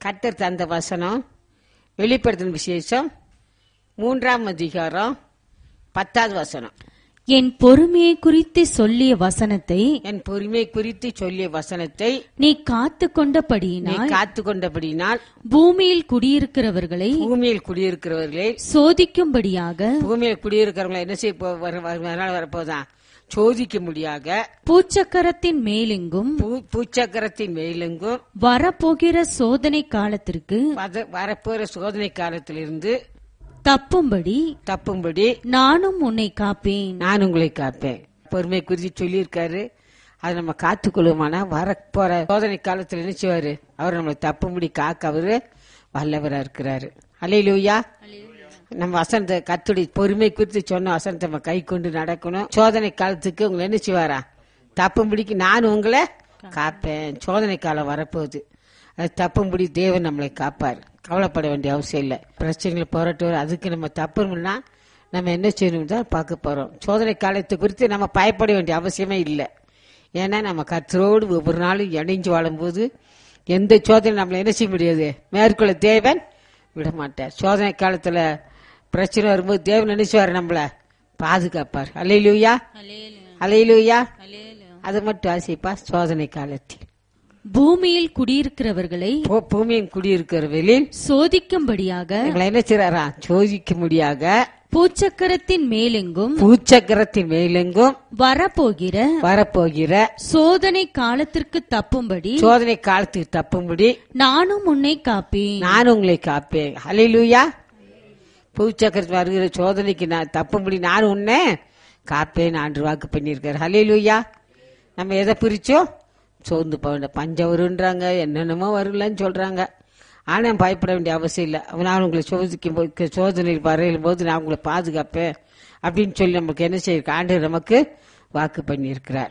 கர்த்தர் தந்த வசனம் வெளிப்படுத்தின விசேஷம் மூன்றாம் அதிகாரம் பத்தாவது வசனம் என் பொறுமையை குறித்து சொல்லிய வசனத்தை என் பொறுமை குறித்து சொல்லிய வசனத்தை நீ காத்து நீ கொண்டபடியினால் காத்து கொண்டபடினால் பூமியில் குடியிருக்கிறவர்களை பூமியில் குடியிருக்கிறவர்களே சோதிக்கும்படியாக பூமியில் குடியிருக்கிறவங்களை என்ன செய்ய போ- வர- வர- வரனால வரப்போதான் சோதிக்க முடியாத பூச்சக்கரத்தின் மேலெங்கும் பூ- பூச்சக்கரத்தின் மேலெங்கும் வரப்போகிற சோதனை காலத்திற்கு வத- வரப்போற சோதனை காலத்திலிருந்து தப்பும்படி தப்பும்படி நானும் உன்னை காப்பேன் நான் உங்களை காப்பேன் பொறுமை குறித்து சொல்லியிருக்காரு அதை நம்ம காத்துக்கொள்ளுமானா வரப்போற சோதனை காலத்துல நினைச்சுவாரு அவர் நம்மளை தப்பும்படி காக்க அவரு வல்லவரா இருக்கிறாரு அலையிலூயா நம்ம வசனத்தை கத்துடி பொறுமை குறித்து சொன்ன வசனத்தை நம்ம கை கொண்டு நடக்கணும் சோதனை காலத்துக்கு உங்களை நினைச்சுவாரா தப்பும்படிக்கு நான் உங்களை காப்பேன் சோதனை காலம் வரப்போகுது அது தப்பும்படி தேவன் நம்மளை காப்பார் கவலைப்பட வேண்டிய அவசியம் இல்லை பிரச்சனைகளை போராட்டம் அதுக்கு நம்ம தப்புனா நம்ம என்ன செய்யணும் தான் பார்க்க போறோம் சோதனை காலத்தை குறித்து நம்ம பயப்பட வேண்டிய அவசியமே இல்லை ஏன்னா நம்ம கத்தரோடு ஒவ்வொரு நாளும் இணைஞ்சு வாழும்போது எந்த சோதனை நம்மளை என்ன செய்ய முடியாது மேற்கொள்ள தேவன் விட மாட்டார் சோதனை காலத்துல பிரச்சனை வரும்போது தேவன் நினைச்சுவார் நம்மள பாதுகாப்பார் அலையிலூயா அலையிலூயா அது மட்டும் ஆசைப்பா சோதனை காலத்தில் பூமியில் குடியிருக்கிறவர்களை பூ- பூமியின் குடியிருக்கிறவர்களில் சோதிக்கும்படியாக எங்களை என்ன செய்றாரா சோதிக்க முடியாத பூச்சக்கரத்தின் மேலெங்கும் பூச்சக்கரத்தின் மேலெங்கும் வரப்போகிற வரப்போகிற சோதனை காலத்திற்கு தப்பும்படி சோதனை காலத்துக்கு தப்பும்படி நானும் உன்னை காப்பேன் நான் உங்களை காப்பேன் ஹalleluya பூச்சக்கரத்து வருகிற சோதனைக்கு நான் தப்பும்படி நான் உன்னை காப்பேன் ஆண்டு வாக்கு பண்ணியிருக்காரு ஹalleluya நம்ம எதை பிரிச்சோம் சோர்ந்து போக வேண்டாம் பஞ்சம் வருன்றாங்க என்னென்னமோ வரலன்னு சொல்றாங்க ஆனா பயப்பட வேண்டிய அவசியம் இல்லை நான் உங்களை சோதிக்கும் போது சோதனையில் வரையும் போது நான் உங்களை பாதுகாப்பேன் அப்படின்னு சொல்லி நமக்கு என்ன செய்யிருக்க ஆண்டு நமக்கு வாக்கு பண்ணியிருக்கிறார்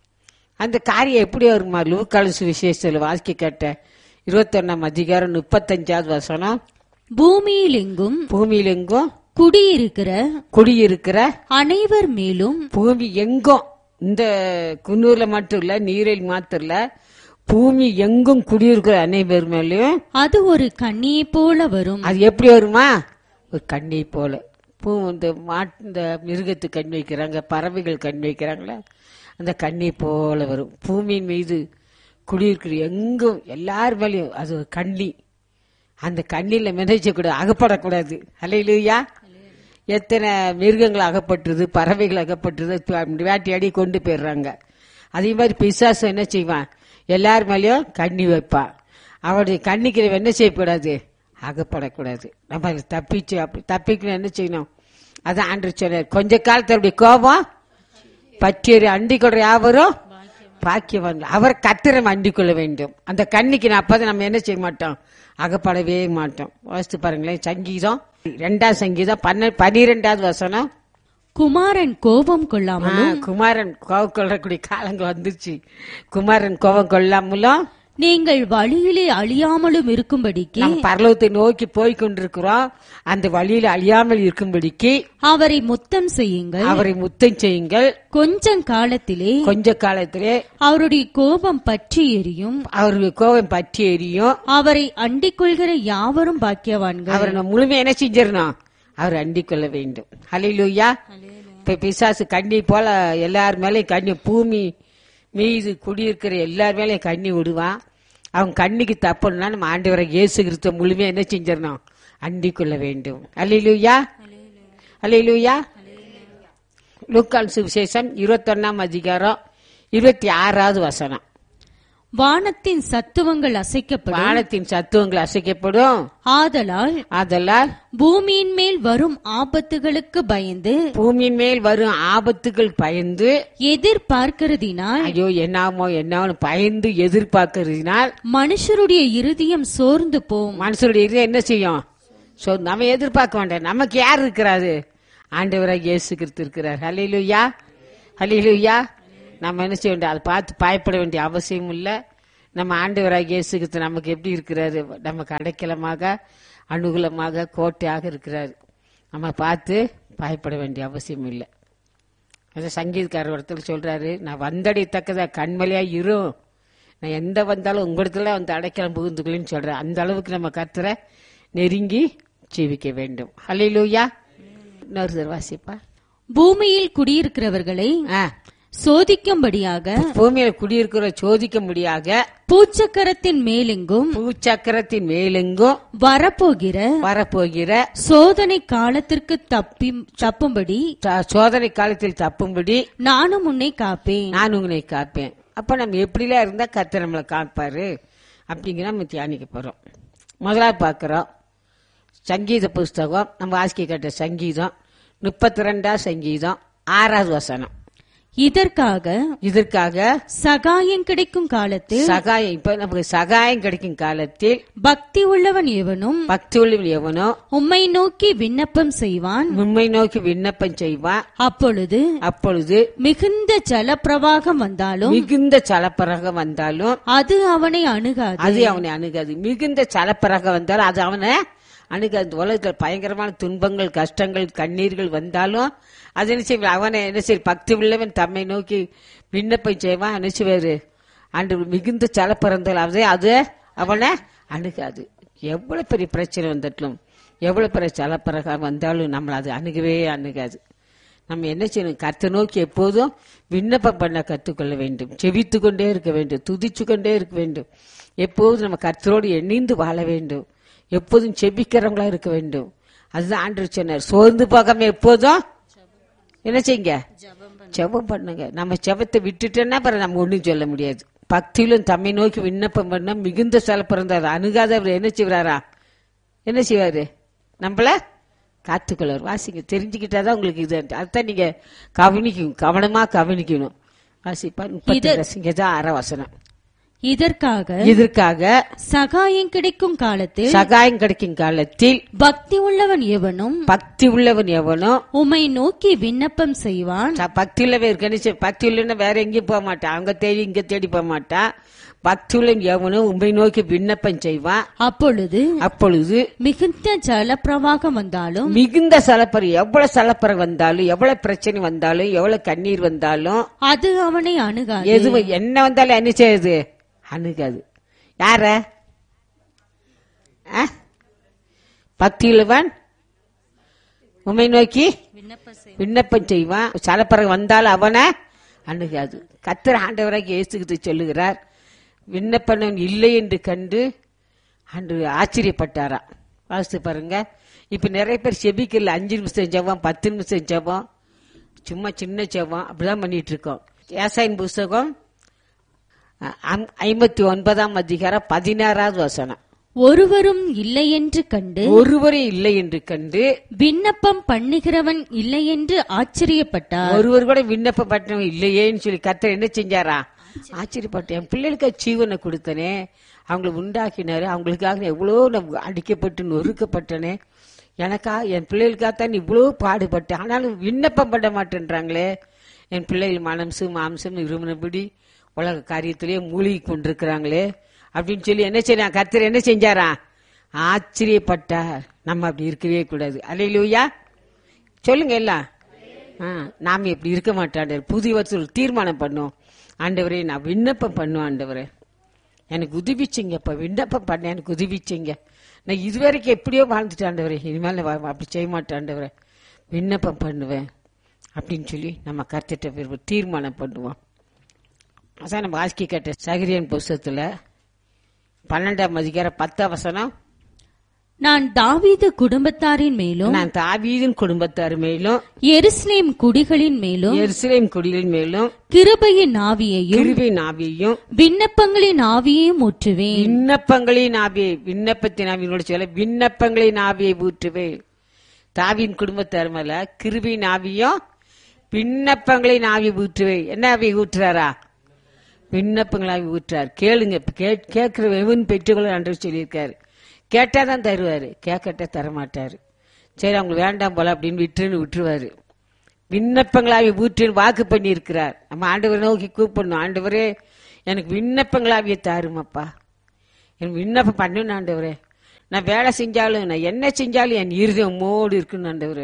அந்த காரியம் எப்படி வருமா லூக்காலசு விசேஷத்தில் வாசிக்க கேட்ட இருபத்தொன்னாம் அதிகாரம் முப்பத்தஞ்சாவது வசனம் பூமியில் எங்கும் பூமியில் எங்கும் குடியிருக்கிற குடியிருக்கிற அனைவர் மேலும் பூமி எங்கும் இந்த குன்னூர்ல மட்டும் இல்ல நீரில் மாத்திரம் இல்ல பூமி எங்கும் குடியிருக்கிற அனைவர் மேலயும் அது ஒரு கண்ணியைப் போல வரும் அது எப்படி வருமா ஒரு கண்ணை போல பூ இந்த மாட்டு இந்த மிருகத்துக்கு கண் வைக்கிறாங்க பறவைகள் கண் வைக்கிறாங்களே அந்த கண்ணை போல வரும் பூமியின் மீது குடியிருக்கிற எங்கும் எல்லார் மேலேயும் அது ஒரு கண்ணி அந்த கண்ணில மிதச்சக்கூடாது அகப்படக்கூடாது அலையிலுயா எத்தனை மிருகங்கள் அகப்பட்டுருது பறவைகள் அகப்பட்டுருது து- வேட்டையாடி கொண்டு போயிடுறாங்க அதே மாதிரி பிசாசு என்ன செய்வான் எல்லார் மேலேயும் கண்ணி வைப்பான் அவருடைய கண்ணிக்கு நம்ம என்ன செய்யக்கூடாது அகப்படக்கூடாது நம்ம அதுல தப்பிச்சு அப்படி தப்பிக்கணும் என்ன செய்யணும் அதான் ஆண்டு சொன்னார் கொஞ்ச காலத்துல அப்படி கோபம் பற்றியறி அண்டிக் கொள்ற யாவரும் பாக்கியவான் அவர் கத்திரம் அண்டிக் கொள்ள வேண்டும் அந்த கண்ணிக்கு நான் அப்பதான் நம்ம என்ன செய்ய மாட்டோம் அகப்படவே மாட்டோம் வாசித்து பாருங்களேன் சங்கீதம் ரெண்டாம் சங்கீதம் பன்ன பனிரெண்டாவது வசனம் குமாரன் கோபம் கொள்ளாமல் ஆ, குமாரன் கோவம் கொள்ளக்கூடிய காலங்கள் வந்துருச்சு குமாரன் கோபம் கொள்ளாமலும் நீங்கள் வழியிலே அழியாமலும் இருக்கும்படிக்கு நம் பரலோகத்தை நோக்கி போய் கொண்டிருக்கிறோம் அந்த வழியில் அழியாமல் இருக்கும்படிக்கு அவரை முத்தம் செய்யுங்கள் அவரை முத்தம் செய்யுங்கள் கொஞ்சம் காலத்திலே கொஞ்ச காலத்திலே அவருடைய கோபம் பற்றி எரியும் அவருக்கு கோபம் பற்றி எரியும் அவரை அண்டிக் கொள்கிற யாவரும் பாக்கியவான்கள் அவரை நம்ம முழுமையா என்ன செஞ்சிடணும் அவர் அண்டிக் கொள்ள வேண்டும் ஹalleluya இப்ப பிசாசு கண்ணி போல எல்லார் மேலயும் கண்ணி பூமி மீது குடியிருக்கிற எல்லார் மேலயும் கண்ணி விடுவான் அவன் கண்ணிக்கு தப்புன்னா நம்ம ஆண்டவரை இயேசு கிறிஸ்துவ முழுமையா என்ன செஞ்சிடணும் அண்டிக் கொள்ள வேண்டும் அல்லையிலுயா அல்லையிலுயா லூக்கால் சுவிசேஷம் இருபத்தொன்னாம் அதிகாரம் இருபத்தி ஆறாவது வசனம் வானத்தின் சத்துவங்கள் அசைக்கப்படும் வானத்தின் சத்துவங்கள் அசைக்கப்படும் ஆதலால் ஆதலால் பூமியின் மேல் வரும் ஆபத்துகளுக்கு பயந்து பூமியின் மேல் வரும் ஆபத்துகள் பயந்து எதிர்பார்க்கிறதினால் ஐயோ என்னாமோ என்னாமோ பயந்து எதிர்பார்க்கறதுனால் மனுஷருடைய இருதயம் சோர்ந்து போம் மனுஷனுடைய இதயம் என்ன செய்யும் சோ நம்ம எதிர்பார்க்க வேண்டாம் நமக்கு யார் இருக்கிறாரு ஆண்டவராக இயேசு கிறிஸ்து இருக்கிறார் ஹலிலுயா ஹலிலுயா நம்ம என்ன செய்ய வேண்டிய அதை பார்த்து பயப்பட வேண்டிய அவசியம் இல்லை நம்ம ஆண்டவராக இயேசு கிறிஸ்து நமக்கு எப்படி இருக்கிறாரு நமக்கு அடைக்கலமாக அனுகூலமாக கோட்டையாக இருக்கிறாரு நம்ம பார்த்து பயப்பட வேண்டிய அவசியம் இல்லை அது சங்கீதக்காரர் ஒருத்தர் சொல்றாரு நான் வந்தடையத்தக்கதா கண்மலையா இரும் நான் எந்த வந்தாலும் உங்களிடத்துல வந்து அடைக்கலம் புகுந்துக்கலன்னு சொல்றேன் அந்த அளவுக்கு நம்ம கர்த்தரை நெருங்கி ஜீவிக்க வேண்டும் ஹalleluya இன்னொரு தடவை வாசிப்பா பூமியில் குடியிருக்கிறவர்களை ஆ, சோதிக்கும்படியாக பூமியில குடியிருக்கிற சோதிக்க முடியாத பூச்சக்கரத்தின் மேலெங்கும் பூச்சக்கரத்தின் மேலெங்கும் வரப்போகிற வரப்போகிற சோதனை காலத்திற்கு தப்பி தப்பும்படி ச- சோதனை காலத்தில் தப்பும்படி நானும் உன்னை காப்பேன் நான் உங்களை காப்பேன் அப்ப நம்ம எப்படிலாம் இருந்தா கர்த்தர் நம்மளை காப்பாரு அப்படிங்கிற நம்ம தியானிக்க போறோம் முதலாவது பார்க்கிறோம் சங்கீத புஸ்தகம் நம்ம வாசிக்க கேட்ட சங்கீதம் முப்பத்தி ரெண்டாம் சங்கீதம் ஆறாவது வசனம் இதற்காக இதற்காக சகாயம் கிடைக்கும் காலத்தில் சகாயம் இப்ப நமக்கு சகாயம் கிடைக்கும் காலத்தில் பக்தி உள்ளவன் எவனும் பக்தி உள்ளவன் எவனோ உம்மை நோக்கி விண்ணப்பம் செய்வான் உண்மை நோக்கி விண்ணப்பம் செய்வான் அப்பொழுது அப்பொழுது மிகுந்த ஜலப்பிரவாகம் வந்தாலும் மிகுந்த சலப்பரகம் வந்தாலும் அது அவனை அணுகாது அது அவனை அணுகாது மிகுந்த சலப்பரகம் வந்தாலும் அது அவனை அணுகாது இந்த உலகத்தில் பயங்கரமான துன்பங்கள் கஷ்டங்கள் கண்ணீர்கள் வந்தாலும் அது என்ன செய்வான் அவனை என்ன செய்ய பக்தி உள்ளவன் தம்மை நோக்கி விண்ணப்பம் செய்வான் என்ன செய்வாரு அன்று மிகுந்த சலப்பறந்தால் அதே அது அவனை அணுகாது எவ்வளவு பெரிய பிரச்சனை வந்துட்டும் எவ்வளவு பெரிய சலப்பரகம் வந்தாலும் நம்மளை அது அணுகவே அணுகாது நம்ம என்ன செய்யணும் கர்த்த நோக்கி எப்போதும் விண்ணப்பம் பண்ண கற்றுக்கொள்ள வேண்டும் செவித்து கொண்டே இருக்க வேண்டும் துதிச்சு கொண்டே இருக்க வேண்டும் எப்போதும் நம்ம கர்த்தரோடு இணைந்து வாழ வேண்டும் எப்போதும் செபிக்கிறவங்களா இருக்க வேண்டும் அதுதான் ஆண்டு சொன்னார் சோர்ந்து போகாம எப்போதும் என்ன செய்யுங்க ஜெபம் பண்ணுங்க நம்ம ஜெபத்தை விட்டுட்டோன்னா அப்புறம் நம்ம ஒண்ணும் சொல்ல முடியாது பக்தியிலும் தம்மை நோக்கி விண்ணப்பம் பண்ண மிகுந்த சில பிறந்தார் அணுகாதவர் என்ன செய்வாரா என்ன செய்வாரு நம்மள காத்துக்கொள்வார் வாசிங்க தெரிஞ்சுக்கிட்டாதான் உங்களுக்கு இது அதுதான் நீங்க கவனிக்கணும் கவனமா கவனிக்கணும் வாசிப்பா முப்பத்தி ரசிங்கதான் அற வசனம் இதற்காக இதற்காக சகாயம் கிடைக்கும் காலத்தில் சகாயம் கிடைக்கும் காலத்தில் பக்தி உள்ளவன் எவனும் பக்தி உள்ளவன் எவனோ உம்மை நோக்கி விண்ணப்பம் செய்வான் ச- பக்தி உள்ளவன் இருக்கணும் பக்தி உள்ளவன வேற எங்கேயும் போக மாட்டான் அங்க தேடி இங்க தேடி போக மாட்டான் பக்தி உள்ளவன் எவனும் உண்மை நோக்கி விண்ணப்பம் செய்வான் அப்பொழுது அப்பொழுது மிகுந்த ஜலப்பிரவாகம் வந்தாலும் மிகுந்த சலப்பறை எவ்வளவு சலப்பறை வந்தாலும் எவ்வளவு பிரச்சனை வந்தாலும் எவ்வளவு கண்ணீர் வந்தாலும் அது அவனை அணுகாது எது என்ன வந்தாலும் என்ன செய்யுது அணுகாது யார ஆ? பக்தியுள்ளவன் உமை நோக்கி விண்ணப்பம் செய்வான் சலப்பறை வந்தாலும் அவனை அணுகாது கத்திர ஆண்டவராக இயேசுகிட்டு சொல்லுகிறார் விண்ணப்பனவன் இல்லை என்று கண்டு அன்று ஆச்சரியப்பட்டாராம் வாசித்து பாருங்க இப்ப நிறைய பேர் செபிக்கல அஞ்சு நிமிஷம் ஜெபம் பத்து நிமிஷம் ஜெபம் சும்மா சின்ன ஜெபம் அப்படிதான் பண்ணிட்டு இருக்கோம் ஏசாயின் புஸ்தகம் அ- ஐம்பத்தி ஒன்பதாம் அதிகாரம் பதினாறாவது வசனம் ஒருவரும் இல்லை என்று கண்டு ஒருவரே இல்லை என்று கண்டு விண்ணப்பம் பண்ணுகிறவன் இல்லை என்று ஆச்சரியப்பட்டார் ஒருவர் கூட விண்ணப்பப்பட்டவன் இல்லையேன்னு சொல்லி கர்த்தர் என்ன செஞ்சாரா ஆச்சரியப்பட்டேன் என் பிள்ளைகளுக்கு ஜீவனை கொடுத்தனே அவங்களை உண்டாக்கினாரு அவங்களுக்காக நான் எவ்வளோ நான் அடிக்கப்பட்டு நொறுக்கப்பட்டனே எனக்கா என் பிள்ளைகளுக்காகத்தான் இவ்வளோ பாடுபட்டேன் ஆனாலும் விண்ணப்பம் பண்ண மாட்டேன்றாங்களே என் பிள்ளைகள் மனம்சு மாம்சம் இருமனபடி உலக காரியத்திலேயே மூழ்கி கொண்டிருக்கிறாங்களே அப்படின்னு சொல்லி என்ன செய்யறான் கர்த்தர் என்ன செஞ்சாரா ஆச்சரியப்பட்டார் நம்ம அப்படி இருக்கவே கூடாது அலையிலூயா சொல்லுங்க எல்லாம் ஆ, நாம இப்படி இருக்க மாட்டாண்டு புது வருஷம் தீர்மானம் பண்ணும் ஆண்டவரே நான் விண்ணப்பம் பண்ணுவேன் ஆண்டவரே எனக்கு உதவிச்சிங்க இப்ப விண்ணப்பம் பண்ண எனக்கு உதவிச்சிங்க நான் இதுவரைக்கும் எப்படியோ வாழ்ந்துட்டேன் ஆண்டவரே இனிமேல் நான் வா- அப்படி செய்ய மாட்டேன் ஆண்டவரே விண்ணப்பம் பண்ணுவேன் அப்படின்னு சொல்லி நம்ம கருத்திட்ட தீர்மானம் பண்ணுவோம் அதான் நம்ம ஆஸ்கி கேட்ட சகிரியன் புஸ்தகத்துல பன்னெண்டாம் அதிகாரம் பத்தாம் வசனம் நான் தாவீது குடும்பத்தாரின் மேலும் நான் தாவீதின் குடும்பத்தார் மேலும் எருசலேம் குடிகளின் மேலும் எருசலேம் குடிகளின் மேலும் கிருபையின் ஆவியையும் கிருபை நாவியையும் விண்ணப்பங்களின் ஆவியையும் ஊற்றுவேன் விண்ணப்பங்களின் ஆவியை விண்ணப்பத்தின் ஆவியோட சொல்ல விண்ணப்பங்களின் ஆவியை ஊற்றுவே தாவின் குடும்பத்தார் மேல கிருபின் ஆவியும் விண்ணப்பங்களின் ஆவி ஊற்றுவே என்ன ஆவியை ஊற்றுறாரா விண்ணப்பங்கள் ஆவி ஊற்றுறார் கேளுங்க இப்ப கே- கேட்கிற எவன் பெற்றுக்கொள்ள அன்று சொல்லியிருக்காரு கேட்டாதான் தருவாரு கேட்கட்ட தரமாட்டாரு சரி அவங்க வேண்டாம் போல அப்படின்னு விட்டுன்னு விட்டுருவாரு விண்ணப்பங்களாவி ஊற்றின்னு வாக்கு பண்ணி இருக்கிறார் நம்ம ஆண்டவரை நோக்கி கூப்பிடணும் ஆண்டவரே எனக்கு விண்ணப்பங்களாவிய தாருமப்பா எனக்கு விண்ணப்பம் பண்ணணும் ஆண்டவரே நான் வேலை செஞ்சாலும் நான் என்ன செஞ்சாலும் என் இருதயம் மோடு இருக்குன்னு ஆண்டவரே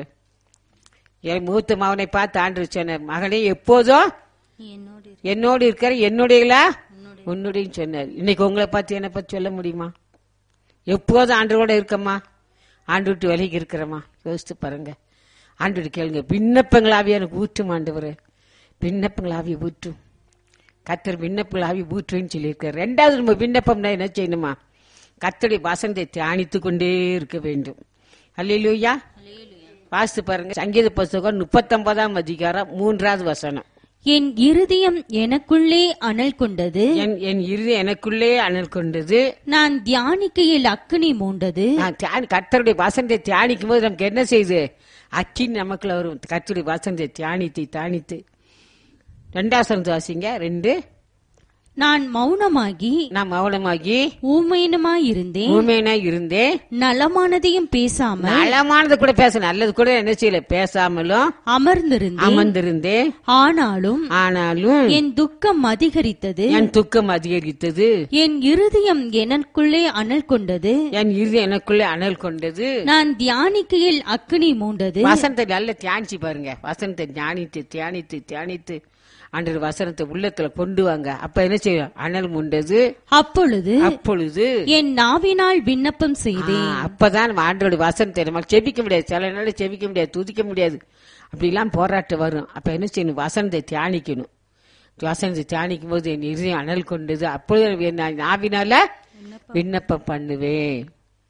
என் மூத்த மகனை பார்த்து ஆண்டு சொன்னார் மகனே எப்போதும் என்னோடு இருக்கிற என்னுடையலா உன்னுடைய சொன்னார் இன்னைக்கு உங்களை பார்த்து என்னை பத்தி சொல்ல முடியுமா எப்போதும் ஆண்டோட இருக்கம்மா ஆண்டு விட்டு விலைக்கு இருக்கிறோமா யோசித்து பாருங்க ஆண்டு விட்டு கேளுங்க விண்ணப்பங்களாவே எனக்கு ஊற்றும் ஆண்டவர் விண்ணப்பங்களாவே ஊற்றும் கத்தர் விண்ணப்பங்களாவே ஊற்றுன்னு சொல்லியிருக்காரு ரெண்டாவது நம்ம விண்ணப்பம்னா என்ன செய்யணுமா கத்தருடைய வசனத்தை தியானித்து கொண்டே இருக்க வேண்டும் அல்லையிலூயா வாசித்து பாருங்க சங்கீத புஸ்தகம் முப்பத்தொன்பதாம் அதிகாரம் மூன்றாவது வசனம் என் இருதயம் எனக்குள்ளே அனல் கொண்டது என் என் இறுதி எனக்குள்ளே அனல் கொண்டது நான் தியானிக்கையில் அக்கினி மூண்டது நான் தியானி கர்த்தருடைய வசனத்தை தியானிக்கும் போது நமக்கு என்ன செய்யுது அக்கின் நமக்குள்ள வரும் கர்த்தருடைய வசனத்தை தியானித்து தியானித்து ரெண்டாவது வாசிங்க ரெண்டு நான் மௌனமாகி நான் மௌனமாகி ஊமையனுமாயிருந்தேன் ஊமையனா இருந்தேன் நலமானதையும் பேசாமல் நலமானது கூட பேச நல்லது கூட என்ன செய்யல பேசாமலும் அமர்ந்திருந்தேன் அமர்ந்திருந்தேன் ஆனாலும் ஆனாலும் என் துக்கம் அதிகரித்தது என் துக்கம் அதிகரித்தது என் இருதயம் எனக்குள்ளே அனல் கொண்டது என் இறுதி எனக்குள்ளே அனல் கொண்டது நான் தியானிக்கையில் அக்கினி மூண்டது வசனத்தை நல்லா தியானிச்சு பாருங்க வசனத்தை தியானித்து தியானித்து தியானித்து அன்று வசனத்தை உள்ளத்துல கொண்டு வாங்க அப்ப என்ன செய்யும் அனல் முண்டது அப்பொழுது அப்பொழுது என் நாவினால் விண்ணப்பம் செய்தேன் ஆ, அப்பதான் நம்ம ஆண்டோட வசனத்தை நம்ம செபிக்க முடியாது சில நாள் செபிக்க முடியாது துதிக்க முடியாது அப்படிலாம் போராட்டம் வரும் அப்ப என்ன செய்யணும் வசனத்தை தியானிக்கணும் வசனத்தை தியானிக்கும் போது என் இதயம் அனல் கொண்டது அப்பொழுது நான் நாவினால விண்ணப்பம் பண்ணுவேன்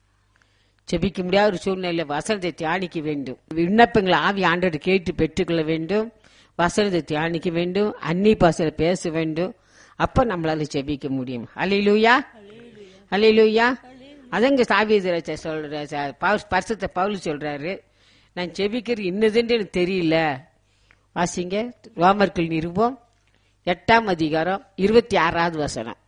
செபிக்க முடியாத ஒரு சூழ்நிலை வசனத்தை தியானிக்க வேண்டும் விண்ணப்பங்களை ஆவி ஆண்டோடு கேட்டு பெற்றுக்கொள்ள வேண்டும் வசனத்தை தியானிக்க வேண்டும் அன்னி பாசல பேச வேண்டும் அப்ப நம்மளால செபிக்க முடியும் அலையிலூயா அலையிலூயா அதங்க சாவியராஜ சொல்ற ச- பவுல் பரிசுத்த பவுல் சொல்றாரு நான் செபிக்கிறது இன்னதுன்னு எனக்கு தெரியல வாசிங்க ரோமர்கள் நிருபம் எட்டாம் அதிகாரம் இருபத்தி ஆறாவது வசனம்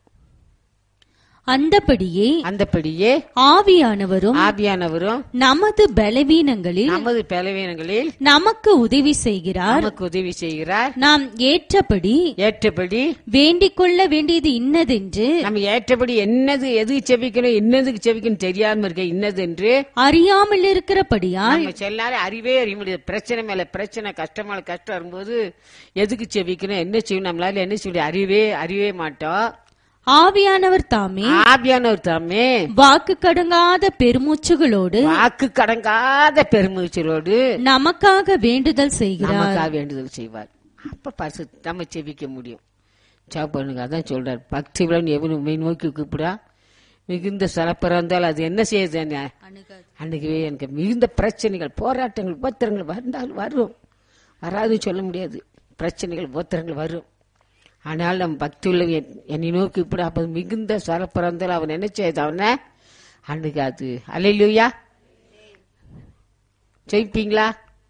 அந்தபடியே அந்தபடியே ஆவியானவரும் ஆவியானவரும் நமது பலவீனங்களில் நமது பலவீனங்களில் நமக்கு உதவி செய்கிறார் நமக்கு உதவி செய்கிறார் நாம் ஏற்றபடி ஏற்றபடி வேண்டிக் கொள்ள வேண்டியது இன்னதென்று நம்ம ஏற்றபடி என்னது எது செபிக்கணும் என்னதுக்கு செபிக்கணும் தெரியாம இருக்க இன்னது என்று அறியாமல் இருக்கிறபடியால் நம்ம செல்லாரும் அறிவே அறிய முடியாது பிரச்சனை மேல பிரச்சனை கஷ்டம் மேல கஷ்டம் வரும்போது எதுக்கு செபிக்கணும் என்ன செய்யணும் நம்மளால என்ன செய்ய முடியாது அறிவே அறிவே மாட்டோம் ஆவியானவர் தாமே ஆவியானவர் தாமே வாக்கு கடங்காத பெருமூச்சுகளோடு வாக்கு கடங்காத பெருமூச்சலோடு நமக்காக வேண்டுதல் செய்கிறார் நமக்காக வேண்டுதல் செய்வார் அப்ப பரிசு நம்ம செபிக்க முடியும் சாப்பாடுங்க அதான் சொல்றாரு பக்தி விழன் எவனு உண்மை நோக்கி கூப்பிடா மிகுந்த சிறப்பிறந்தால் அது என்ன செய்யுது என்ன? அன்னைக்குவே எனக்கு மிகுந்த பிரச்சனைகள் போராட்டங்கள் உபத்திரங்கள் வந்தால் வரும் வராதுன்னு சொல்ல முடியாது பிரச்சனைகள் உபத்திரங்கள் வரும் ஆனால் நம்ம பக்தி உள்ள என்னை நோக்கி இப்படி அப்ப மிகுந்த சிறப்பிறந்தால் அவன் என்ன செய்யுது அவனை அன்னைக்கு அது அலையிலுயா ஜெயிப்பீங்களா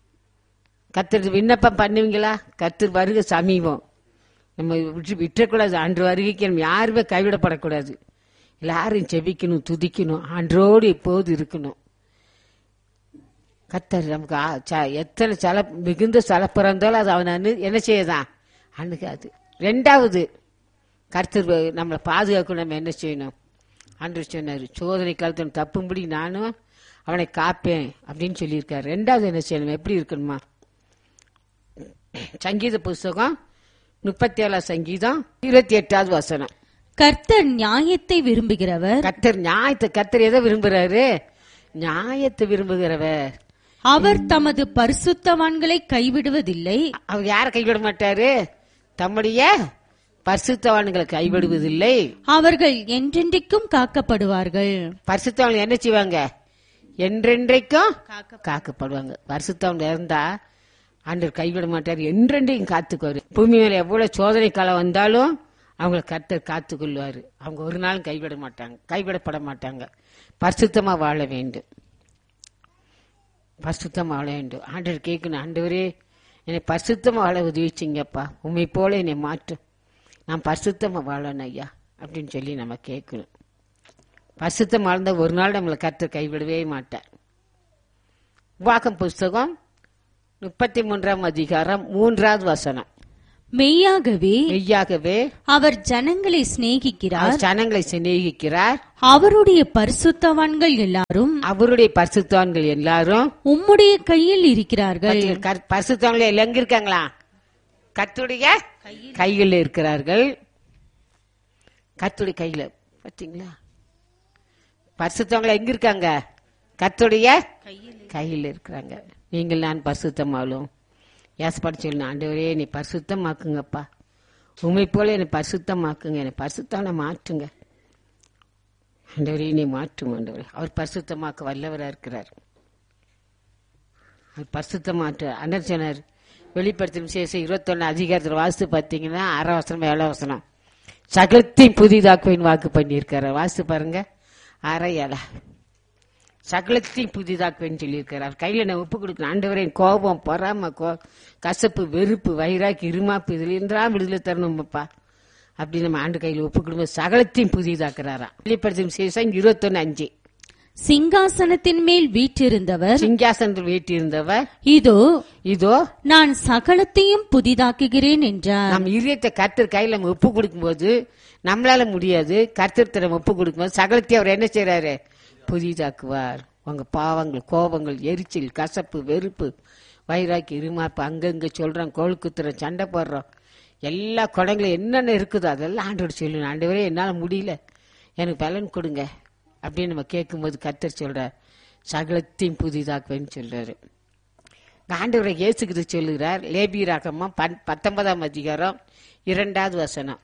கத்தர் விண்ணப்பம் பண்ணுவீங்களா கத்தர் வருகை சமீபம் நம்ம விட்டு விட்டுறக்கூடாது அன்று வருகைக்கு நம்ம யாருமே கைவிடப்படக்கூடாது எல்லாரும் செபிக்கணும் துதிக்கணும் அன்றோடு எப்போது இருக்கணும் கத்தர் நமக்கு ஆ- ச- எத்தனை சல மிகுந்த சல பிறந்தாலும் அது அவன் அனு- என்ன செய்யதான் அணுகாது ரெண்டாவது கர்த்தர் வ- நம்மளை பாதுகாக்கணும் நம்ம என்ன செய்யணும் அன்று சொன்னார் சோதனை காலத்தில் தப்பும்படி நானும் அவனை காப்பேன் அப்படின்னு சொல்லியிருக்காரு ரெண்டாவது என்ன செய்யணும் எப்படி இருக்கணுமா சங்கீத புஸ்தகம் முப்பத்தி ஏழாம் சங்கீதம் இருபத்தி எட்டாவது வசனம் கர்த்தர் நியாயத்தை விரும்புகிறவர் கத்தர் நியாயத்தை கத்தர் எதை விரும்புறாரு நியாயத்தை விரும்புகிறவர் அவர் தமது பரிசுத்தவான்களை கைவிடுவதில்லை அவர் யாரை கைவிட மாட்டாரு தம்முடைய பரிசுத்தவான்களை கைவிடுவதில்லை அவர்கள் என்றென்றைக்கும் காக்கப்படுவார்கள் பரிசுத்தவான்கள் என்ன செய்வாங்க என்றென்றைக்கும் காக்கப்படுவாங்க பரிசுத்தவன் இருந்தா ஆண்டவர் கைவிட மாட்டார் என்றென்றைக்கும் காத்துக்குவாரு பூமி மேல எவ்வளவு சோதனை காலம் வந்தாலும் அவங்களை கர்த்தர் காத்துக்கொள்வாரு அவங்க ஒரு நாளும் கைவிட மாட்டாங்க கைவிடப்பட மாட்டாங்க பரிசுத்தமா வாழ வேண்டும் பரிசுத்தமா வாழ வேண்டும் ஆண்டவர் கேட்கணும் ஆண்டவரே என்னை பரிசுத்தமா வாழ உதவிச்சிங்கப்பா உண்மை போல என்னை மாற்று நான் பரிசுத்தமா வாழணும் ஐயா அப்படின்னு சொல்லி நம்ம கேட்கணும் பரிசுத்தம் வாழ்ந்த ஒரு நாள் நம்மளை கர்த்தர் கைவிடவே மாட்டார் வாக்கம் புஸ்தகம் முப்பத்தி மூன்றாம் அதிகாரம் மூன்றாவது வசனம் மெய்யாகவே மெய்யாகவே அவர் ஜனங்களை சிநேகிக்கிறார் அவர் ஜனங்களை சிநேகிக்கிறார் அவருடைய பரிசுத்தவான்கள் எல்லாரும் அவருடைய பரிசுத்தவான்கள் எல்லாரும் உம்முடைய கையில் இருக்கிறார்கள் கர்- பரிசுத்தவான்கள் எல்லாம் எங்க இருக்காங்களா கர்த்தருடைய கையில் இருக்கிறார்கள் கர்த்தருடைய கையில பாத்தீங்களா பரிசுத்தவங்கள எங்க இருக்காங்க கர்த்தருடைய கையில் இருக்கிறாங்க நீங்கள் நான் பரிசுத்தமாலும் ஏசப்பாடு சொல்லணும் ஆண்டவரே நீ பரிசுத்தமாக்குங்கப்பா உண்மை போல என்னை பரிசுத்தமாக்குங்க என்னை பரிசுத்தான மாற்றுங்க ஆண்டவரே நீ மாற்றும் ஆண்டவரே அவர் பரிசுத்தமாக்க வல்லவரா இருக்கிறார் அவர் பரிசுத்தமாற்று அண்ணர் சொன்னார் வெளிப்படுத்தும் விசேஷம் இருபத்தொன்னு அதிகாரத்தில் வாசித்து பார்த்தீங்கன்னா அரை வசனம் ஏழை வசனம் சகலத்தையும் புதிதாக்குவேன் வாக்கு பண்ணியிருக்காரு வாசித்து பாருங்க அரை ஏழை சகலத்தையும் புதிதாக்குவேன்னு சொல்லியிருக்காரு அவர் கையில் நான் ஒப்பு கொடுக்கணும் ஆண்டவரே என் கோபம் பொறாம கோ கசப்பு வெறுப்பு வைராக்கி இருமாப்பு இதுல இருந்தா விடுதலை தரணும்ப்பா அப்படி நம்ம ஆண்டு கையில் ஒப்பு கொடுக்கும் சகலத்தையும் புதிதாக்குறாராம் வெளிப்படுத்தும் விசேஷம் இருபத்தொன்னு அஞ்சு சிங்காசனத்தின் மேல் வீற்றிருந்தவர் சிங்காசனத்தில் வீட்டிருந்தவர் இதோ இதோ நான் சகலத்தையும் புதிதாக்குகிறேன் என்றார் நம்ம இதயத்தை கர்த்தர் கையில நம்ம ஒப்பு கொடுக்கும்போது நம்மளால முடியாது கர்த்தர் நம்ம ஒப்பு கொடுக்கும்போது சகலத்தையும் அவர் என்ன செய்றாரு புதிதாக்குவார் உங்க பாவங்கள் கோபங்கள் எரிச்சல் கசப்பு வெறுப்பு வைராக்கி இருமாப்பு அங்கங்க சொல்றோம் கோல் குத்துறோம் சண்டை போடுறோம் எல்லா குடங்களும் என்னென்ன இருக்குதோ அதெல்லாம் ஆண்டோடு சொல்லணும் ஆண்டவரே என்னால முடியல எனக்கு பலன் கொடுங்க அப்படின்னு நம்ம கேட்கும்போது கர்த்தர் சொல்றார் சகலத்தையும் புதிதாக்குவேன்னு சொல்றாரு இந்த ஆண்டவரை இயேசுகிறது சொல்லுகிறார் லேபி ராகமா பத்தொன்பதாம் அதிகாரம் இரண்டாவது வசனம்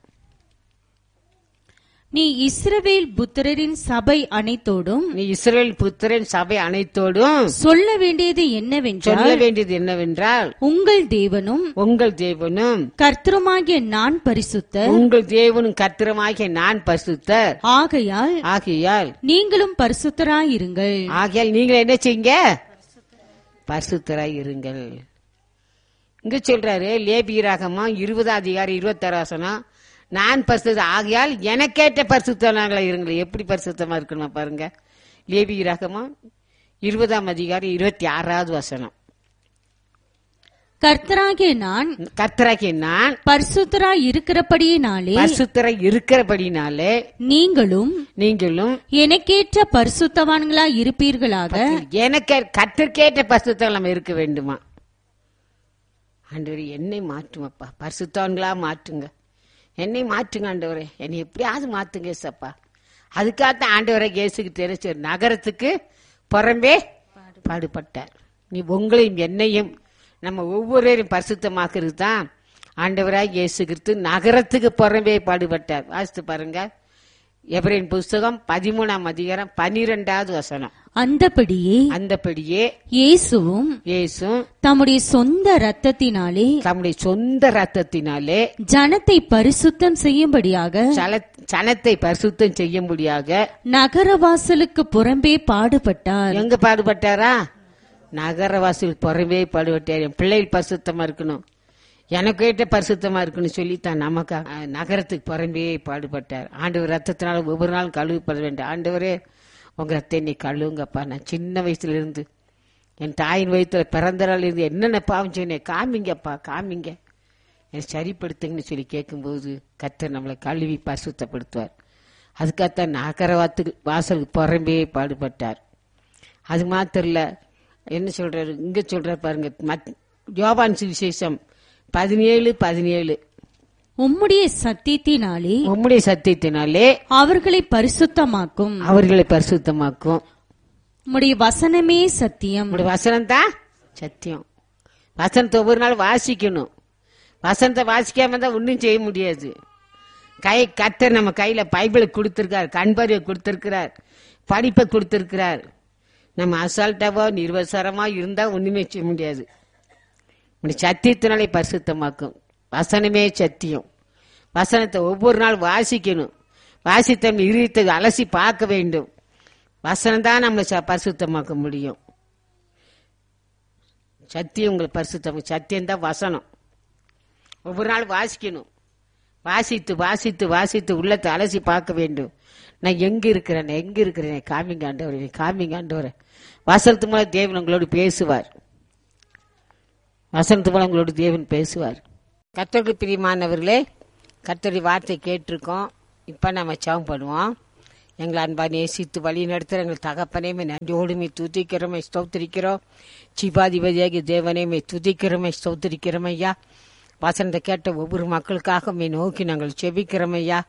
நீ இஸ்ரவேல் புத்திரரின் சபை அனைத்தோடும் நீ இஸ்ரேல் புத்திரன் சபை அனைத்தோடும் சொல்ல வேண்டியது என்னவென்றால் சொல்ல வேண்டியது என்னவென்றால் உங்கள் தேவனும் உங்கள் தேவனும் கர்த்தருமாகிய நான் பரிசுத்தர் உங்கள் தேவனும் கத்திரமாகிய நான் பரிசுத்தர் ஆகையால் ஆகையால் நீங்களும் பரிசுத்தராயிருங்கள் ஆகையால் நீங்கள் என்ன செய்யுங்க பரிசுத்தராய் இருங்கள் இங்க சொல்றாரு லேபீராகமா இருபது அதிகாரம் இருபத்தாறு வசனம் நான் பரிசுத்த ஆகையால் எனக்கேற்ற பரிசுத்தனாங்களா இருங்கள் எப்படி பரிசுத்தமா இருக்கணும் பாருங்க லேபீராகமா இருபதாம் அதிகாரம் இருபத்தி ஆறாவது வசனம் கர்த்தராகிய நான் கர்த்தராகிய நான் பரிசுத்தராய் இருக்கிறபடியினாலே பரிசுத்தராய் இருக்கிறபடினாலே நீங்களும் நீங்களும் எனக்கேற்ற பரிசுத்தவான்களாய் இருப்பீர்களாக எனக்கு கத்திற்கேற்ற பரிசுத்தம் நம்ம இருக்க வேண்டுமா ஆண்டவரே என்னை மாற்றுமப்பா பரிசுத்தவன்களா மாற்றுங்க என்னை மாற்றுங்க ஆண்டவரே என்னை எப்படியாவது மாத்துங்க ஏசப்பா அதுக்காகத்தான் ஆண்டவரை இயேசுக்கு தெரிஞ்ச நகரத்துக்கு புறம்பே பாடுபட்டார் நீ உங்களையும் என்னையும் நம்ம ஒவ்வொருவரையும் பரிசுத்தமாக்குறது தான் ஆண்டவராய் இயேசு கிறிஸ்து நகரத்துக்கு புறம்பே பாடுபட்டார் வாசித்து பாருங்க எவரின் புஸ்தகம் பதிமூணாம் அதிகாரம் பனிரெண்டாவது வசனம் அந்தபடியே அந்தபடியே இயேசுவும் இயேசும் தம்முடைய சொந்த இரத்தத்தினாலே தம்முடைய சொந்த ரத்தத்தினாலே ஜனத்தை பரிசுத்தம் செய்யும்படியாக சல- சனத்தை பரிசுத்தம் செய்யும்படியாக நகரவாசலுக்கு புறம்பே பாடுபட்டார் எங்க பாடுபட்டாரா நகரவாசிகள் புறமே பாடுபட்டார் என் பிள்ளைகள் பரிசுத்தமா இருக்கணும் எனக்கு ஏற்ற பரிசுத்தமா இருக்கணும் சொல்லித்தான் நமக்கு அஹ், நகரத்துக்கு புறம்பே பாடுபட்டார் ஆண்டவர் ரத்தத்தினால ஒவ்வொரு நாளும் கழுவிப்பட வேண்டும் ஆண்டவரே உங்க ரத்தை நீ கழுவுங்கப்பா நான் சின்ன வயசுல இருந்து என் தாயின் வயிற்றுல பிறந்த நாள் இருந்து என்னென்ன பாவம் சொன்னேன் காமிங்கப்பா காமிங்க என்னை சரிப்படுத்துங்கன்னு சொல்லி கேட்கும்போது கர்த்தர் நம்மளை கழுவி பரிசுத்தப்படுத்துவார் அதுக்காகத்தான் நகரவாத்துக்கு வாசலுக்கு புறம்பே பாடுபட்டார் அது மாத்திரம் இல்ல என்ன சொல்றாரு இங்க சொல்றாரு பாருங்க மத்- யோவான் சுவிசேஷம் பதினேழு பதினேழு உம்முடைய சத்தியத்தினாலே உம்முடைய சத்தியத்தினாலே அவர்களை பரிசுத்தமாக்கும் அவர்களை பரிசுத்தமாக்கும் உம்முடைய வசனமே சத்தியம் நம்முடைய வசனம் தான் சத்தியம் வசனத்தை ஒவ்வொரு நாள் வாசிக்கணும் வசனத்தை வாசிக்காம தான் ஒன்றும் செய்ய முடியாது கை கத்தர் நம்ம கையில பைபிளை கொடுத்திருக்கார் கண்பார்வை கொடுத்திருக்கிறார் படிப்பை கொடுத்திருக்கிறார் நம்ம அசால்ட்டாவோ நிர்வசரமா இருந்தா ஒண்ணுமே செய்ய முடியாது நம்முடைய சத்தியத்தினாலே பரிசுத்தமாக்கும் வசனமே சத்தியம் வசனத்தை ஒவ்வொரு நாள் வாசிக்கணும் வாசித்த இருத்தை அலசி பார்க்க வேண்டும் வசனம் தான் நம்மளை ச- பரிசுத்தமாக்க முடியும் சத்தியம் உங்களை பரிசுத்தம் சத்தியம் தான் வசனம் ஒவ்வொரு நாள் வாசிக்கணும் வாசித்து வாசித்து வாசித்து உள்ளத்தை அலசி பார்க்க வேண்டும் நான் எங்க இருக்கிறேன் நான் எங்க இருக்கிறேன் காமிங்க ஆண்டவரே காமிங்க ஆண்டவரே வசனத்து மூலம் தேவன் உங்களோடு பேசுவார் வசனத்து மூலம் உங்களோடு தேவன் பேசுவார் கத்தோடு பிரியமானவர்களே கத்தோடைய வார்த்தை கேட்டிருக்கோம் இப்போ நம்ம சவம் பண்ணுவோம் எங்களை அன்பா நேசித்து வழி நடத்துகிற எங்கள் தகப்பனையுமே நன்றியோடுமே துதிக்கிறோமே ஸ்தோத்திரிக்கிறோம் சிபாதிபதியாகி தேவனையுமே துதிக்கிறோமே ஸ்தோத்திரிக்கிறோம் ஐயா வசனத்தை கேட்ட ஒவ்வொரு மக்களுக்காக மே நோக்கி நாங்கள் செபிக்கிறோம் ஐயா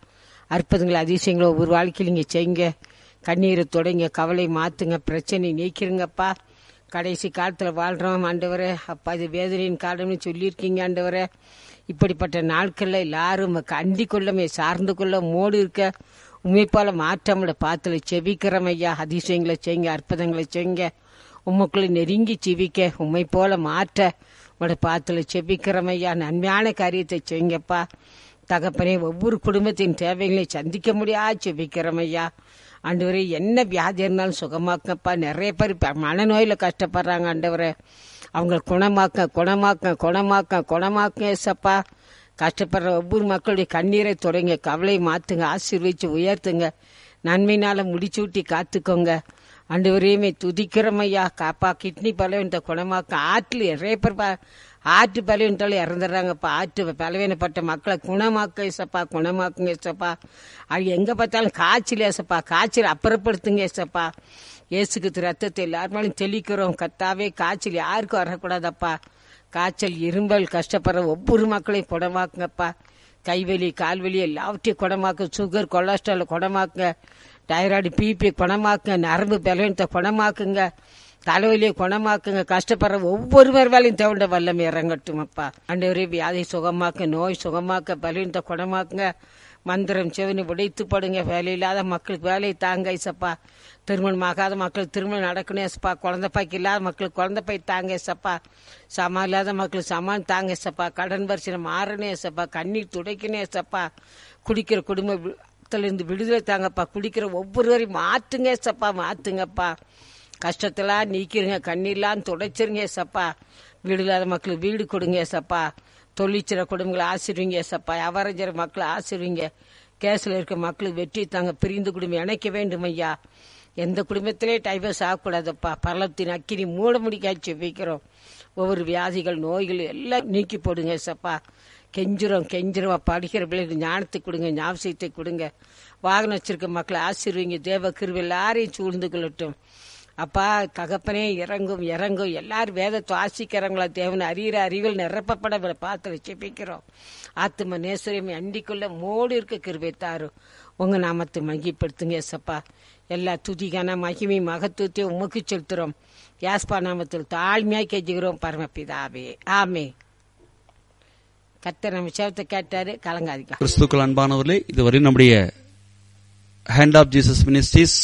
அற்புதங்களை அதிசயங்களை ஒவ்வொரு வாழ்க்கையில் நீங்கள் செய்யுங்க கண்ணீரை தொடங்க கவலை மாற்றுங்க பிரச்சனை நீக்கிருங்கப்பா கடைசி காலத்தில் வாழ்கிறோம் ஆண்டவரே அப்பா இது வேதனையின் காலம்னு சொல்லியிருக்கீங்க ஆண்டவரே இப்படிப்பட்ட நாட்களில் எல்லாரும் உமக்கு அண்டிக் கொள்ளமே சார்ந்து கொள்ள மோடு இருக்க உண்மைப்பால மாற்றமிட பாத்துல செபிக்கிறோம் ஐயா அதிசயங்களை செய்யுங்க அற்புதங்களை செய்யுங்க உமக்குள்ள நெருங்கி ஜீவிக்க உண்மை போல மாற்ற உங்களோட பாத்துல செபிக்கிறோம் ஐயா நன்மையான காரியத்தை செய்யுங்கப்பா தகப்பனே ஒவ்வொரு குடும்பத்தின் தேவைகளை சந்திக்க முடியாது செபிக்கிறோம் ஐயா ஆண்டவரே என்ன வியாதி இருந்தாலும் சுகமாக்கப்பா நிறைய பேர் இப்ப மனநோயில கஷ்டப்படுறாங்க ஆண்டவரே அவங்களை குணமாக்க குணமாக்க குணமாக்க குணமாக்க ஏசப்பா கஷ்டப்படுற ஒவ்வொரு மக்களுடைய கண்ணீரை தொடங்க கவலை மாத்துங்க ஆசீர்வதிச்சு உயர்த்துங்க நன்மையினால முடிச்சு விட்டி காத்துக்கோங்க ஆண்டவரையுமே துதிக்கிறோம் ஐயா காப்பா கிட்னி பலவீனத்தை குணமாக்க ஆற்றுல நிறைய பேர் பா- ஆற்று பலவீனத்தால இறந்துடுறாங்கப்பா ஆற்று பலவீனப்பட்ட மக்களை குணமாக்க ஏசப்பா குணமாக்குங்க ஏசப்பா அது எங்க பார்த்தாலும் காய்ச்சல் ஏசப்பா காய்ச்சல் அப்புறப்படுத்துங்க ஏசப்பா இயேசுக்கு ரத்தத்தை எல்லாருமாலும் தெளிக்கிறோம் கத்தாவே காய்ச்சல் யாருக்கும் வரக்கூடாதப்பா காய்ச்சல் இரும்பல் கஷ்டப்படுற ஒவ்வொரு மக்களையும் குணமாக்குங்கப்பா கைவலி கால்வலி எல்லாவற்றையும் குணமாக்க சுகர் கொலஸ்ட்ரால் குணமாக்குங்க டைராய்டு பிபி குணமாக்குங்க நரம்பு பலவீனத்தை குணமாக்குங்க தலைவலியை குணமாக்குங்க கஷ்டப்படுற ஒவ்வொருவர் வேலையும் தவிர வல்லம் இறங்கட்டும் அப்பா ஆண்டவரே வியாதி சுகமாக்க நோய் சுகமாக்க பலவீனத்தை குணமாக்குங்க மந்திரம் செவனி உடைத்து படுங்க வேலை இல்லாத மக்களுக்கு வேலையை தாங்க ஐசப்பா திருமணம் ஆகாத மக்களுக்கு திருமணம் நடக்கணும் ஏசப்பா குழந்தை பாய்க்கு இல்லாத மக்களுக்கு குழந்தை பாய் தாங்க ஏசப்பா சமா இல்லாத மக்களுக்கு சமான் தாங்க ஏசப்பா கடன் வரிசை மாறணும் ஏசப்பா கண்ணீர் துடைக்கணும் ஏசப்பா குடிக்கிற குடும்ப இருந்து விடுதலை தாங்கப்பா குடிக்கிற ஒவ்வொருவரையும் மாற்றுங்க ஏசப்பா மாத்துங்கப்பா கஷ்டத்தெல்லாம் நீக்கிருங்க கண்ணீர்லாம் துடைச்சிருங்க ஏசப்பா வீடு இல்லாத மக்களுக்கு வீடு கொடுங்க ஏசப்பா தொழிற்சிற குடும்பங்களை ஆசிர்வீங்க ஏசப்பா அவரஞ்சர மக்களை ஆசிர்வீங்க கேஸ்ல இருக்க மக்களுக்கு வெற்றி தாங்க பிரிந்து குடும்பம் இணைக்க வேண்டும் ஐயா எந்த குடும்பத்திலே டைவர்ஸ் ஆகக்கூடாதப்பா பள்ளத்தின் அக்கினி மூட முடிக்காச்சு வைக்கிறோம் ஒவ்வொரு வியாதிகள் நோய்கள் எல்லாம் நீக்கி போடுங்க ஏசப்பா கெஞ்சிரும் கெஞ்சிரும் படிக்கிற பிள்ளைகளுக்கு ஞானத்தை கொடுங்க ஞாபகத்தை கொடுங்க வாகனம் வச்சிருக்க மக்களை ஆசிர்வீங்க தேவ கிருவி எல்லாரையும் சூழ்ந்து கொள்ளட்டும் அப்பா தகப்பனே இறங்கும் இறங்கும் எல்லாரும் வேதத்தை வாசிக்கிறவங்களா தேவன் அறிகிற அறிவில் நிரப்பப்பட இவரை பார்த்து செபிக்கிறோம் ஆத்தும நேசரியம் அண்டிக்குள்ள மோடு இருக்க கிருபை தாரும் உங்க நாமத்தை மகிப்படுத்துங்க ஏசப்பா எல்லா துதிக்கான மகிமை மகத்துவத்தையும் உமக்கு செலுத்துறோம் யாஸ்பா நாமத்தில் தாழ்மையாய் கெஞ்சுகிறோம் பரமபிதாவே ஆமே கர்த்தர் நம்ம சேவத்தை கேட்டாரு கலங்காதிக்கலாம் கிறிஸ்துக்கள் அன்பானவர்களே இதுவரை நம்முடைய hand of Jesus ministries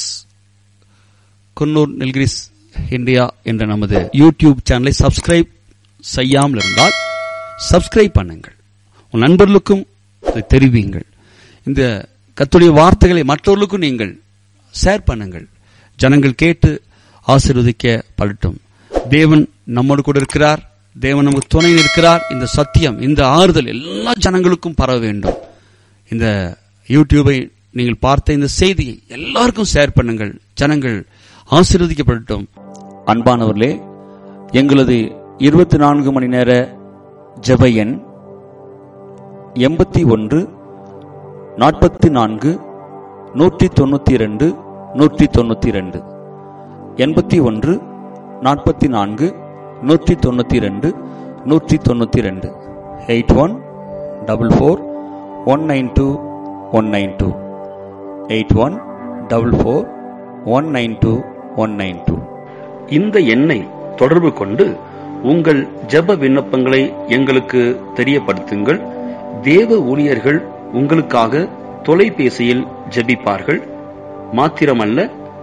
Coonoor Nilgiris India என்ற நமது யூடியூப் சேனலை சப்ஸ்கிரைப் செய்யாமல் இருந்தால் சப்ஸ்கிரைப் பண்ணுங்கள் உன் நண்பர்களுக்கும் இதை தெரிவியுங்கள் இந்த கத்துடைய வார்த்தைகளை மற்றவர்களுக்கும் நீங்கள் ஷேர் பண்ணுங்கள் ஜனங்கள் கேட்டு ஆசீர்வதிக்க படட்டும் தேவன் நம்மோடு கூட இருக்கிறார் தேவன் நமக்கு துணை இருக்கிறார் இந்த சத்தியம் இந்த ஆறுதல் எல்லா ஜனங்களுக்கும் பரவ வேண்டும் இந்த யூடியூபை நீங்கள் பார்த்த இந்த செய்தியை எல்லாருக்கும் ஷேர் பண்ணுங்கள் ஜனங்கள் ஆசீர்வதிக்கப்படட்டும் அன்பானவர்களே எங்களது இருபத்தி நான்கு மணி நேர ஜெப எண் எண்பத்தி ஒன்று நாற்பத்தி நான்கு நூற்றி தொண்ணூற்றி ரெண்டு நூற்றி தொண்ணூற்றி ரெண்டு எண்பத்தி ஒன்று நாற்பத்தி நான்கு நூற்றி தொண்ணூற்றி ரெண்டு நூற்றி தொண்ணூற்றி ரெண்டு eight one double four one nine two one nine two eight one double four one nine two one nine two இந்த எண்ணை தொடர்பு கொண்டு உங்கள் ஜெப விண்ணப்பங்களை எங்களுக்கு தெரியப்படுத்துங்கள் தேவ ஊழியர்கள் உங்களுக்காக தொலைபேசியில் ஜெபிப்பார்கள் மாத்திரமல்ல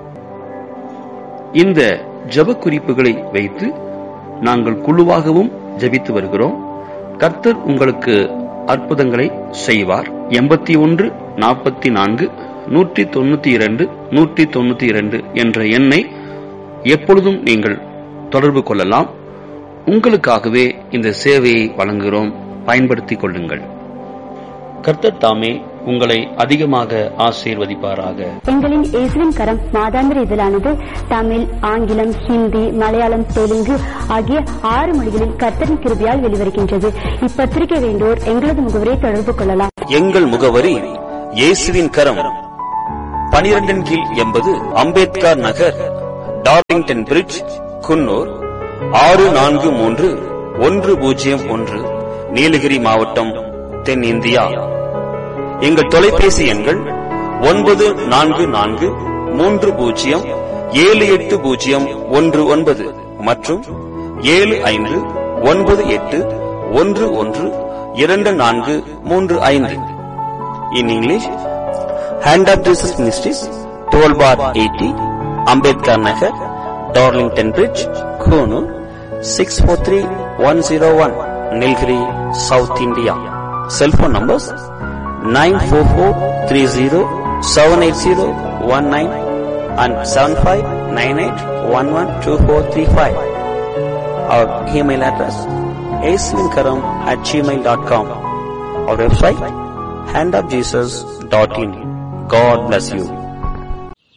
இந்த ஜெப குறிப்புகளை வைத்து நாங்கள் குழுவாகவும் ஜெபித்து வருகிறோம் கர்த்தர் உங்களுக்கு அற்புதங்களை செய்வார் எண்பத்தி ஒன்று நாற்பத்தி நான்கு நூற்றி தொண்ணூத்தி இரண்டு நூற்றி தொண்ணூத்தி இரண்டு என்ற எண்ணை எப்பொழுதும் நீங்கள் தொடர்பு கொள்ளலாம் உங்களுக்காகவே இந்த சேவையை வழங்குகிறோம் பயன்படுத்திக் கொள்ளுங்கள் கர்த்தர் தாமே உங்களை அதிகமாக ஆசீர்வதிப்பாராக எங்களின் இயேசுவின் கரம் மாதாந்திர இதழானது தமிழ் ஆங்கிலம் ஹிந்தி மலையாளம் தெலுங்கு ஆகிய ஆறு மொழிகளில் கர்த்தரின் கிருபியால் வெளிவருகின்றது இப்பத்திரிகை வேண்டோர் எங்களது முகவரை தொடர்பு கொள்ளலாம் எங்கள் முகவரி இயேசுவின் கரம் பனிரெண்டின் கீழ் எண்பது அம்பேத்கர் நகர் டார்லிங்டன் பிரிட்ஜ் குன்னூர் ஆறு நான்கு மூன்று ஒன்று பூஜ்ஜியம் ஒன்று நீலகிரி மாவட்டம் தென்னிந்தியா எங்கள் தொலைபேசி எண்கள் ஒன்பது நான்கு நான்கு மூன்று பூஜ்ஜியம் ஏழு எட்டு பூஜ்ஜியம் ஒன்று ஒன்பது மற்றும் ஏழு ஐந்து ஒன்பது எட்டு ஒன்று ஒன்று இரண்டு நான்கு மூன்று ஐந்து in English hand of Jesus ministries twelve bar eighty Ambedkar Nagar Darlington bridge Coonoor six four three one zero one Nilgiri south India cellphone numbers nine four four three zero seven eight zero one nine and seven five nine eight one one two four three five our email address ஏஸ்வின்கரம் at gmail dot com our website handofjesus.in. God bless you.